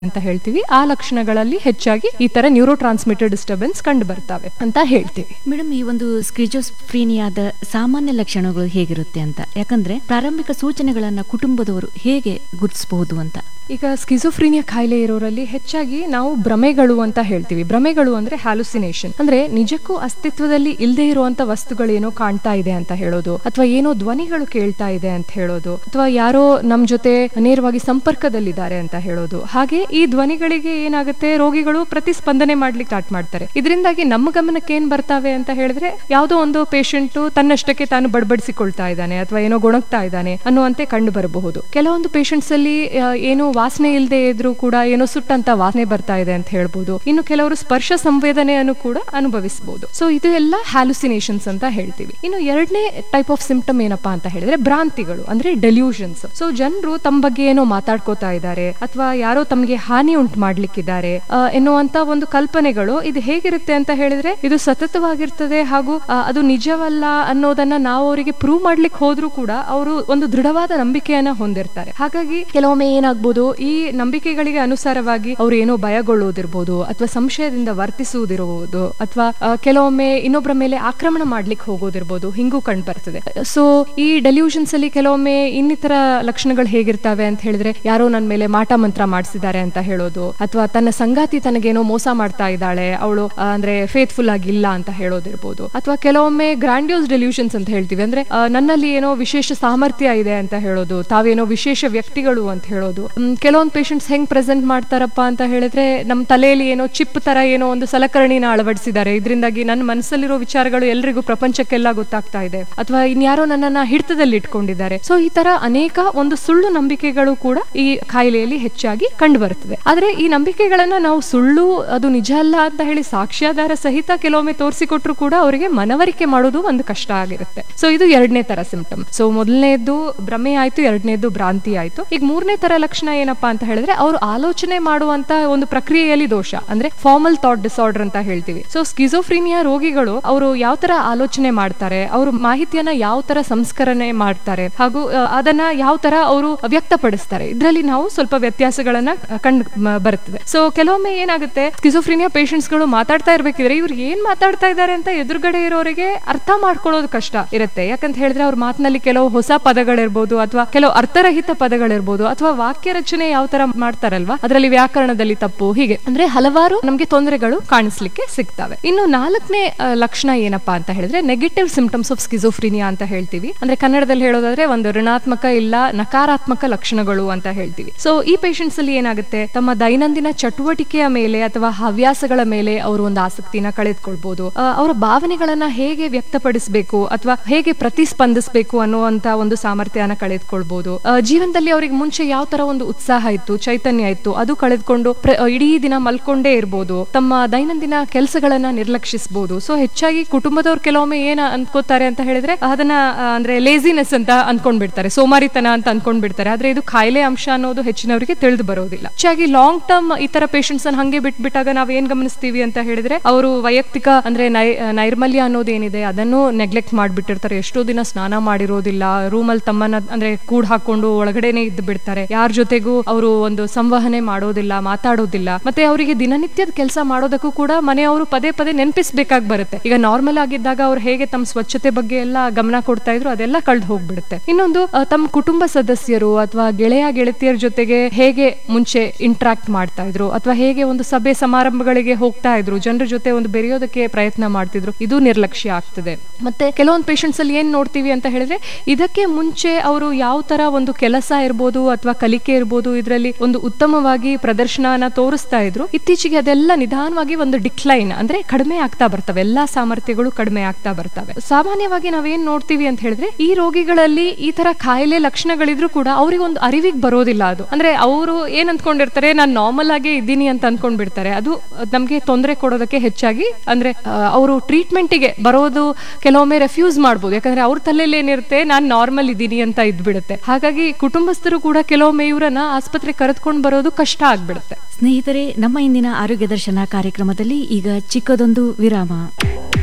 ಅಂತ ಹೇಳ್ತೀವಿ ಆ ಲಕ್ಷಣಗಳಲ್ಲಿ ಹೆಚ್ಚಾಗಿ ಈ ತರ ನ್ಯೂರೋ ಟ್ರಾನ್ಸ್ಮಿಟರ್ ಡಿಸ್ಟರ್ಬೆನ್ಸ್ ಕಂಡು ಬರ್ತವೆ ಅಂತ ಹೇಳ್ತೀವಿ ಮೇಡಮ್ ಈ ಒಂದು ಸ್ಕ್ರಿಜೋಸ್ಫ್ರೀನಿಯಾದ ಸಾಮಾನ್ಯ ಲಕ್ಷಣಗಳು ಹೇಗಿರುತ್ತೆ ಅಂತ ಯಾಕಂದ್ರೆ ಪ್ರಾರಂಭಿಕ ಸೂಚನೆಗಳನ್ನ ಕುಟುಂಬದವರು ಹೇಗೆ ಗುರುತಿಸಬಹುದು ಅಂತ ಈಗ ಸ್ಕಿಜೋಫ್ರೀನಿಯಾ ಕಾಯಿಲೆ ಇರೋರಲ್ಲಿ ಹೆಚ್ಚಾಗಿ ನಾವು ಭ್ರಮೆಗಳು ಅಂತ ಹೇಳ್ತೀವಿ ಭ್ರಮೆಗಳು ಅಂದ್ರೆ ಹ್ಯಾಲುಸಿನೇಷನ್ ಅಂದ್ರೆ ನಿಜಕ್ಕೂ ಅಸ್ತಿತ್ವದಲ್ಲಿ ಇಲ್ಲದೆ ಇರುವಂತ ವಸ್ತುಗಳೇನೋ ಕಾಣ್ತಾ ಇದೆ ಅಂತ ಹೇಳೋದು ಅಥವಾ ಏನೋ ಧ್ವನಿಗಳು ಕೇಳ್ತಾ ಇದೆ ಅಂತ ಹೇಳೋದು ಅಥವಾ ಯಾರೋ ನಮ್ ಜೊತೆ ನೇರವಾಗಿ ಸಂಪರ್ಕದಲ್ಲಿದ್ದಾರೆ ಅಂತ ಹೇಳೋದು ಹಾಗೆ ಈ ಧ್ವನಿಗಳಿಗೆ ಏನಾಗುತ್ತೆ ರೋಗಿಗಳು ಪ್ರತಿಸ್ಪಂದನೆ ಮಾಡ್ಲಿಕ್ಕೆ ಸ್ಟಾರ್ಟ್ ಮಾಡ್ತಾರೆ ಇದರಿಂದಾಗಿ ನಮ್ಮ ಗಮನಕ್ಕೆ ಏನ್ ಬರ್ತಾವೆ ಅಂತ ಹೇಳಿದ್ರೆ ಯಾವುದೋ ಒಂದು ಪೇಷಂಟ್ ತನ್ನಷ್ಟಕ್ಕೆ ತಾನು ಬಡಬಡಿಸಿಕೊಳ್ತಾ ಇದ್ದಾನೆ ಅಥವಾ ಏನೋ ಗೊಣಗ್ತಾ ಇದ್ದಾನೆ ಅನ್ನುವಂತೆ ಕಂಡು ಬರಬಹುದು ಕೆಲವೊಂದು ಪೇಷಂಟ್ಸ್ ಅಲ್ಲಿ ಆ, ಏನು ವಾಸನೆ ಇಲ್ಲದೆ ಇದ್ರೂ ಕೂಡ ಏನೋ ಸುಟ್ಟಂತ ವಾಸನೆ ಬರ್ತಾ ಇದೆ ಅಂತ ಹೇಳ್ಬೋದು ಇನ್ನು ಕೆಲವರು ಸ್ಪರ್ಶ ಸಂವೇದನೆಯನ್ನು ಕೂಡ ಅನುಭವಿಸಬಹುದು ಸೊ ಇದು ಎಲ್ಲ ಹ್ಯಾಲುಸಿನೇಷನ್ಸ್ ಅಂತ ಹೇಳ್ತೀವಿ ಇನ್ನು ಎರಡನೇ ಟೈಪ್ ಆಫ್ ಸಿಂಪ್ಟಮ್ ಏನಪ್ಪಾ ಅಂತ ಹೇಳಿದ್ರೆ ಭ್ರಾಂತಿಗಳು ಅಂದ್ರೆ ಡೆಲ್ಯೂಷನ್ಸ್ ಸೊ ಜನರು ತಮ್ಮ ಬಗ್ಗೆ ಏನೋ ಮಾತಾಡ್ಕೋತಾ ಇದ್ದಾರೆ ಅಥವಾ ಯಾರೋ ತಮಗೆ ಹಾನಿ ಉಂಟು ಮಾಡ್ಲಿಕ್ಕಿದ್ದಾರೆ ಆ, ಎನ್ನುವಂತ ಒಂದು ಕಲ್ಪನೆಗಳು ಇದು ಹೇಗಿರುತ್ತೆ ಅಂತ ಹೇಳಿದ್ರೆ ಇದು ಸತತವಾಗಿರ್ತದೆ ಹಾಗೂ ಆ, ಅದು ನಿಜವಲ್ಲ ಅನ್ನೋದನ್ನ ನಾವು ಅವರಿಗೆ ಪ್ರೂವ್ ಮಾಡ್ಲಿಕ್ಕೆ ಹೋದ್ರೂ ಕೂಡ ಅವರು ಒಂದು ದೃಢವಾದ ನಂಬಿಕೆಯನ್ನ ಹೊಂದಿರ್ತಾರೆ ಹಾಗಾಗಿ ಕೆಲವೊಮ್ಮೆ ಏನಾಗ್ಬೋದು ಈ ನಂಬಿಕೆಗಳಿಗೆ ಅನುಸಾರವಾಗಿ ಅವ್ರು ಏನೋ ಭಯಗೊಳ್ಳುವುದಿರ್ಬೋದು ಅಥವಾ ಸಂಶಯದಿಂದ ವರ್ತಿಸುವುದಿರಬಹುದು ಅಥವಾ ಕೆಲವೊಮ್ಮೆ ಇನ್ನೊಬ್ಬರ ಮೇಲೆ ಆಕ್ರಮಣ ಮಾಡ್ಲಿಕ್ಕೆ ಹೋಗೋದಿರ್ಬೋದು ಹಿಂಗೂ ಕಂಡು ಬರ್ತದೆ ಸೊ ಈ ಡೆಲ್ಯೂಷನ್ಸ್ ಅಲ್ಲಿ ಕೆಲವೊಮ್ಮೆ ಇನ್ನಿತರ ಲಕ್ಷಣಗಳು ಹೇಗಿರ್ತವೆ ಅಂತ ಹೇಳಿದ್ರೆ ಯಾರೋ ನನ್ನ ಮೇಲೆ ಮಾಟ ಮಂತ್ರ ಮಾಡಿಸಿದ್ದಾರೆ ಅಂತ ಹೇಳೋದು ಅಥವಾ ತನ್ನ ಸಂಗಾತಿ ತನಗೇನೋ ಮೋಸ ಮಾಡ್ತಾ ಇದ್ದಾಳೆ ಅವಳು ಅಂದ್ರೆ ಫೇತ್ಫುಲ್ ಆಗಿಲ್ಲ ಅಂತ ಹೇಳೋದಿರ್ಬೋದು ಅಥವಾ ಕೆಲವೊಮ್ಮೆ ಗ್ರಾಂಡ್ಯೂಸ್ ಡೆಲ್ಯೂಷನ್ಸ್ ಅಂತ ಹೇಳ್ತೀವಿ ಅಂದ್ರೆ ಆ, ನನ್ನಲ್ಲಿ ಏನೋ ವಿಶೇಷ ಸಾಮರ್ಥ್ಯ ಇದೆ ಅಂತ ಹೇಳೋದು ತಾವೇನೋ ವಿಶೇಷ ವ್ಯಕ್ತಿಗಳು ಅಂತ ಹೇಳೋದು ಮ್, ಕೆಲವೊಂದು ಪೇಷಂಟ್ಸ್ ಹೆಂಗ್ ಪ್ರೆಸೆಂಟ್ ಮಾಡ್ತಾರಪ್ಪ ಅಂತ ಹೇಳಿದ್ರೆ ನಮ್ಮ ತಲೆಯಲ್ಲಿ ಏನೋ ಚಿಪ್ ತರ ಏನೋ ಒಂದು ಸಲಕರಣಿನ ಅಳವಡಿಸಿದ್ದಾರೆ ಇದರಿಂದಾಗಿ ನನ್ನ ಮನಸ್ಸಲ್ಲಿರೋ ವಿಚಾರಗಳು ಎಲ್ರಿಗೂ ಪ್ರಪಂಚಕ್ಕೆಲ್ಲ ಗೊತ್ತಾಗ್ತಾ ಇದೆ ಅಥವಾ ಇನ್ಯಾರೋ ನನ್ನನ್ನ ಹಿಡಿತದಲ್ಲಿ ಇಟ್ಕೊಂಡಿದ್ದಾರೆ ಸೊ ಈ ತರ ಅನೇಕ ಒಂದು ಸುಳ್ಳು ನಂಬಿಕೆಗಳು ಕೂಡ ಈ ಕಾಯಿಲೆಯಲ್ಲಿ ಹೆಚ್ಚಾಗಿ ಕಂಡು ಬರ್ತದೆ ಆದ್ರೆ ಈ ನಂಬಿಕೆಗಳನ್ನ ನಾವು ಸುಳ್ಳು ಅದು ನಿಜ ಅಲ್ಲ ಅಂತ ಹೇಳಿ ಸಾಕ್ಷ್ಯಾಧಾರ ಸಹಿತ ಕೆಲವೊಮ್ಮೆ ತೋರಿಸಿಕೊಟ್ರು ಕೂಡ ಅವರಿಗೆ ಮನವರಿಕೆ ಮಾಡೋದು ಒಂದು ಕಷ್ಟ ಆಗಿರುತ್ತೆ ಸೊ ಇದು ಎರಡನೇ ತರ ಸಿಂಪ್ಟಮ್ ಸೊ ಮೊದಲನೇದು ಭ್ರಮೆ ಆಯ್ತು ಎರಡನೇದು ಭ್ರಾಂತಿ ಆಯ್ತು ಈಗ ಮೂರನೇ ತರ ಲಕ್ಷಣ ಏನಪ್ಪಾ ಅಂತ ಹೇಳಿದ್ರೆ ಅವರು ಆಲೋಚನೆ ಮಾಡುವಂತ ಒಂದು ಪ್ರಕ್ರಿಯೆಯಲ್ಲಿ ದೋಷ ಅಂದ್ರೆ ಫಾರ್ಮಲ್ ಥಾಟ್ ಡಿಸಾರ್ಡರ್ ಅಂತ ಹೇಳ್ತೀವಿ ಸೊ ಸ್ಕಿಜೋಫ್ರೀನಿಯಾ ರೋಗಿಗಳು ಅವರು ಯಾವ ತರ ಆಲೋಚನೆ ಮಾಡ್ತಾರೆ ಅವರು ಮಾಹಿತಿಯನ್ನ ಯಾವ ತರ ಸಂಸ್ಕರಣೆ ಮಾಡ್ತಾರೆ ಹಾಗೂ ಆ, ಅದನ್ನ ಯಾವ ತರ ಅವರು ವ್ಯಕ್ತಪಡಿಸ್ತಾರೆ ಇದರಲ್ಲಿ ನಾವು ಸ್ವಲ್ಪ ವ್ಯತ್ಯಾಸಗಳನ್ನ ಕಂಡು ಬರ್ತದೆ ಸೊ ಕೆಲವೊಮ್ಮೆ ಏನಾಗುತ್ತೆ ಸ್ಕಿಜೋಫ್ರೀನಿಯಾ ಪೇಷಂಟ್ಸ್ ಗಳು ಮಾತಾಡ್ತಾ ಇರ್ಬೇಕಿದ್ರೆ ಇವ್ರು ಏನ್ ಮಾತಾಡ್ತಾ ಇದ್ದಾರೆ ಅಂತ ಎದುರುಗಡೆ ಇರೋರಿಗೆ ಅರ್ಥ ಮಾಡ್ಕೊಳ್ಳೋದು ಕಷ್ಟ ಇರುತ್ತೆ ಯಾಕಂತ ಹೇಳಿದ್ರೆ ಅವ್ರ ಮಾತಿನಲ್ಲಿ ಕೆಲವು ಹೊಸ ಪದಗಳಿರ್ಬೋದು ಅಥವಾ ಕೆಲವು ಅರ್ಥರಹಿತ ಪದಗಳಿರ್ಬೋದು ಅಥವಾ ವಾಕ್ಯ ರಚನೆ ಯಾವ ತರ ಮಾಡ್ತಾರಲ್ವಾ ಅದರಲ್ಲಿ ವ್ಯಾಕರಣದಲ್ಲಿ ತಪ್ಪು ಹೀಗೆ ಅಂದ್ರೆ ಹಲವಾರು ನಮ್ಗೆ ತೊಂದರೆಗಳು ಕಾಣಿಸ್ಲಿಕ್ಕೆ ಸಿಗ್ತವೆ ಇನ್ನು ನಾಲ್ಕನೇ ಆ, ಲಕ್ಷಣ ಏನಪ್ಪಾ ಅಂತ ಹೇಳಿದ್ರೆ ನೆಗೆಟಿವ್ ಸಿಂಪ್ಟಮ್ಸ್ ಆಫ್ ಸ್ಕಿಜೋಫ್ರಿನಿಯಾ ಅಂತ ಹೇಳ್ತೀವಿ ಅಂದ್ರೆ ಕನ್ನಡದಲ್ಲಿ ಹೇಳೋದಾದ್ರೆ ಒಂದು ಋಣಾತ್ಮಕ ಇಲ್ಲ ನಕಾರಾತ್ಮಕ ಲಕ್ಷಣಗಳು ಅಂತ ಹೇಳ್ತೀವಿ ಸೊ ಈ ಪೇಷಂಟ್ಸ್ ಅಲ್ಲಿ ಏನಾಗುತ್ತೆ ತಮ್ಮ ದೈನಂದಿನ ಚಟುವಟಿಕೆಯ ಮೇಲೆ ಅಥವಾ ಹವ್ಯಾಸಗಳ ಮೇಲೆ ಅವರು ಒಂದು ಆಸಕ್ತಿನ ಕಳೆದುಕೊಳ್ಬಹುದು ಆ, ಅವರ ಭಾವನೆಗಳನ್ನ ಹೇಗೆ ವ್ಯಕ್ತಪಡಿಸಬೇಕು ಅಥವಾ ಹೇಗೆ ಪ್ರತಿಸ್ಪಂದಿಸಬೇಕು ಅನ್ನುವಂತ ಒಂದು ಸಾಮರ್ಥ್ಯನ ಕಳೆದುಕೊಳ್ಬಹುದು ಆ, ಜೀವನದಲ್ಲಿ ಅವರಿಗೆ ಮುಂಚೆ ಯಾವ ತರ ಒಂದು ಉತ್ಸಾಹ ಇತ್ತು ಚೈತನ್ಯ ಇತ್ತು ಅದು ಕಳೆದುಕೊಂಡು ಪ್ರ- ಇಡೀ ದಿನ ಮಲ್ಕೊಂಡೇ ಇರ್ಬೋದು ತಮ್ಮ ದೈನಂದಿನ ಕೆಲಸಗಳನ್ನ ನಿರ್ಲಕ್ಷಿಸಬಹುದು ಸೊ ಹೆಚ್ಚಾಗಿ ಕುಟುಂಬದವ್ರು ಕೆಲವೊಮ್ಮೆ ಏನ್ ಅನ್ಕೋತಾರೆ ಅಂತ ಹೇಳಿದ್ರೆ ಅದನ್ನ ಆ, ಅಂದ್ರೆ ಲೇಸಿನೆಸ್ ಅಂತ ಅನ್ಕೊಂಡ್ಬಿಡ್ತಾರೆ ಸೋಮಾರಿತನ ಅಂತ ಅನ್ಕೊಂಡ್ಬಿಡ್ತಾರೆ ಆದ್ರೆ ಇದು ಕಾಯಿಲೆ ಅಂಶ ಅನ್ನೋದು ಹೆಚ್ಚಿನವರಿಗೆ ತಿಳಿದು ಬರೋದಿಲ್ಲ ಹೆಚ್ಚಾಗಿ ಲಾಂಗ್ ಟರ್ಮ್ ಈ ತರ ಪೇಷಂಟ್ಸ್ ಅನ್ನ ಹಂಗೆ ಬಿಟ್ಬಿಟ್ಟಾಗ ನಾವ್ ಏನ್ ಗಮನಿಸ್ತೀವಿ ಅಂತ ಹೇಳಿದ್ರೆ ಅವರು ವೈಯಕ್ತಿಕ ಅಂದ್ರೆ ನೈ- ನೈರ್ಮಲ್ಯ ಅನ್ನೋದೇನಿದೆ ಅದನ್ನು ನೆಗ್ಲೆಕ್ಟ್ ಮಾಡ್ಬಿಟ್ಟಿರ್ತಾರೆ ಎಷ್ಟೋ ದಿನ ಸ್ನಾನ ಮಾಡಿರೋದಿಲ್ಲ ರೂಮಲ್ಲಿ ತಮ್ಮನ್ನ ಅಂದ್ರೆ ಕೂಡ್ ಹಾಕೊಂಡು ಒಳಗಡೆನೆ ಇದ್ದು ಬಿಡ್ತಾರೆ ಯಾರ ಜೊತೆಗೂ ಅವರು ಒಂದು ಸಂವಹನೆ ಮಾಡೋದಿಲ್ಲ ಮಾತಾಡೋದಿಲ್ಲ ಮತ್ತೆ ಅವರಿಗೆ ದಿನನಿತ್ಯದ ಕೆಲಸ ಮಾಡೋದಕ್ಕೂ ಕೂಡ ಮನೆಯವರು ಪದೇ ಪದೇ ನೆನಪಿಸ್ಬೇಕಾಗಿ ಬರುತ್ತೆ ಈಗ ನಾರ್ಮಲ್ ಆಗಿದ್ದಾಗ ಅವ್ರು ಹೇಗೆ ತಮ್ಮ ಸ್ವಚ್ಛತೆ ಬಗ್ಗೆ ಎಲ್ಲ ಗಮನ ಕೊಡ್ತಾ ಇದ್ರು ಅದೆಲ್ಲ ಕಳ್ದು ಹೋಗ್ಬಿಡುತ್ತೆ ಇನ್ನೊಂದು ಆ, ತಮ್ಮ ಕುಟುಂಬ ಸದಸ್ಯರು ಅಥವಾ ಗೆಳೆಯ ಗೆಳತಿಯರ ಜೊತೆಗೆ ಹೇಗೆ ಮುಂಚೆ ಇಂಟ್ರಾಕ್ಟ್ ಮಾಡ್ತಾ ಇದ್ರು ಅಥವಾ ಹೇಗೆ ಒಂದು ಸಭೆ ಸಮಾರಂಭಗಳಿಗೆ ಹೋಗ್ತಾ ಇದ್ರು ಜನರ ಜೊತೆ ಒಂದು ಬೆರೆಯೋದಕ್ಕೆ ಪ್ರಯತ್ನ ಮಾಡ್ತಿದ್ರು ಇದು ನಿರ್ಲಕ್ಷ್ಯ ಆಗ್ತದೆ ಮತ್ತೆ ಕೆಲವೊಂದು ಪೇಷಂಟ್ಸ್ ಅಲ್ಲಿ ಏನ್ ನೋಡ್ತೀವಿ ಅಂತ ಹೇಳಿದ್ರೆ ಇದಕ್ಕೆ ಮುಂಚೆ ಅವರು ಯಾವ ತರ ಒಂದು ಕೆಲಸ ಇರ್ಬೋದು ಅಥವಾ ಕಲಿಕೆ ಇರ್ಬೋದು ಇದರಲ್ಲಿ ಒಂದು ಉತ್ತಮವಾಗಿ ಪ್ರದರ್ಶನನ ತೋರಿಸ್ತಾ ಇದ್ರು ಇತ್ತೀಚೆಗೆ ಅದೆಲ್ಲ ನಿಧಾನವಾಗಿ ಒಂದು ಡಿಕ್ಲೈನ್ ಅಂದ್ರೆ ಕಡಿಮೆ ಆಗ್ತಾ ಬರ್ತವೆ ಎಲ್ಲಾ ಸಾಮರ್ಥ್ಯಗಳು ಕಡಿಮೆ ಆಗ್ತಾ ಬರ್ತವೆ ಸಾಮಾನ್ಯವಾಗಿ ನಾವೇನ್ ನೋಡ್ತೀವಿ ಅಂತ ಹೇಳಿದ್ರೆ ಈ ರೋಗಿಗಳಲ್ಲಿ ಈ ತರ ಕಾಯಿಲೆ ಲಕ್ಷಣಗಳಿದ್ರು ಕೂಡ ಅವ್ರಿಗೆ ಒಂದು ಅರಿವಿಗೆ ಬರೋದಿಲ್ಲ ಅದು ಅಂದ್ರೆ ಅವರು ಏನ್ ಅಂದ್ಕೊಂಡಿರ್ತಾರೆ ನಾನು ನಾರ್ಮಲ್ ಆಗೇ ಇದ್ದೀನಿ ಅಂತ ಅನ್ಕೊಂಡ್ಬಿಡ್ತಾರೆ ಅದು ನಮ್ಗೆ ತೊಂದರೆ ಕೊಡೋದಕ್ಕೆ ಹೆಚ್ಚಾಗಿ ಅಂದ್ರೆ ಅವರು ಟ್ರೀಟ್ಮೆಂಟಿಗೆ ಬರೋದು ಕೆಲವೊಮ್ಮೆ ರೆಫ್ಯೂಸ್ ಮಾಡ್ಬೋದು ಯಾಕಂದ್ರೆ ಅವ್ರ ತಲೆಯಲ್ಲಿ ಏನಿರುತ್ತೆ ನಾನು ನಾರ್ಮಲ್ ಇದ್ದೀನಿ ಅಂತ ಇದ್ಬಿಡುತ್ತೆ ಹಾಗಾಗಿ ಕುಟುಂಬಸ್ಥರು ಕೂಡ ಕೆಲವೊಮ್ಮೆ ಇವರನ್ನ ಆಸ್ಪತ್ರೆ ಕರೆದುಕೊಂಡು ಬರೋದು ಕಷ್ಟ ಆಗ್ಬಿಡುತ್ತೆ ಸ್ನೇಹಿತರೆ ನಮ್ಮ ಇಂದಿನ ಆರೋಗ್ಯ ದರ್ಶನ ಕಾರ್ಯಕ್ರಮದಲ್ಲಿ ಈಗ ಚಿಕ್ಕದೊಂದು ವಿರಾಮ